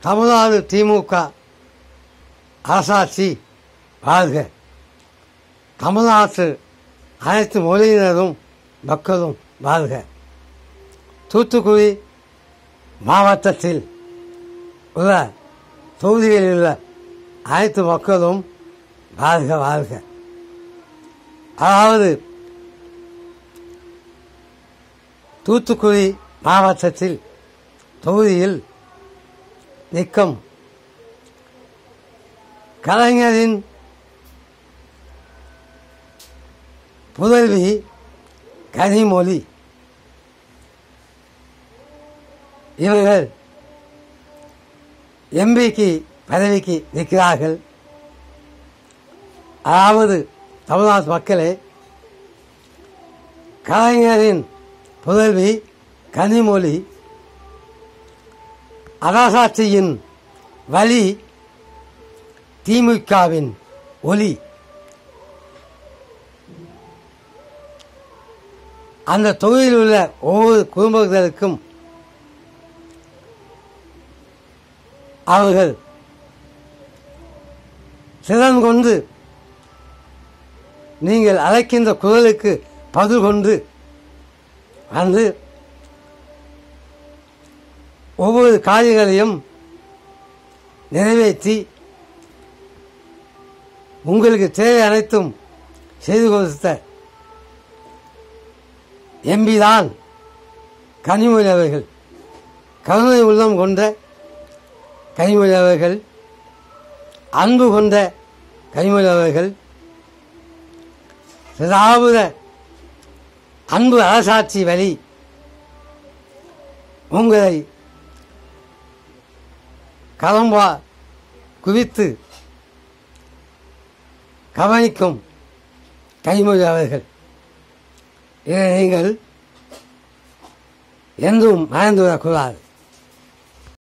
தமிழ்நாடு திமுக அரசாட்சி வாழ்க தமிழ்நாட்டு அனைத்து மொழியினரும் மக்களும் வாழ்க தூத்துக்குடி மாவட்டத்தில் உள்ள தொகுதிகளில் உள்ள அனைத்து மக்களும் வாழ்க வாழ்க அதாவது தூத்துக்குடி மாவட்டத்தில் தொகுதியில் நிற்கும் கலைஞரின் புதல்வி கனிமொழி இவர்கள் எம்பிக்கு பதவிக்கு நிற்கிறார்கள் அதாவது தமிழ்நாட்டு மக்களே கலைஞரின் புதல்வி கனிமொழி அரசாட்சியின் வழி திமுகவின் ஒளி அந்த தொகுதியில் உள்ள ஒவ்வொரு குடும்பங்களுக்கும் அவர்கள் சிறன் கொண்டு நீங்கள் அழைக்கின்ற குரலுக்கு பதில் கொண்டு வந்து ஒவ்வொரு காரியங்களையும் நிறைவேற்றி உங்களுக்கு தேவை அனைத்தும் செய்து கொடுத்த எம்பி தான் கனிமொழி அவர்கள் கருணை உள்ளம் கொண்ட கனிமொழி அவர்கள் அன்பு கொண்ட கனிமொழி அவர்கள் சிதாபுர அன்பு அரசாட்சி வழி உங்களை கலம்பா குவித்து கவனிக்கும் கைமொழி அவர்கள் இதை நீங்கள் என்றும் மறந்துவிடக்கூடாது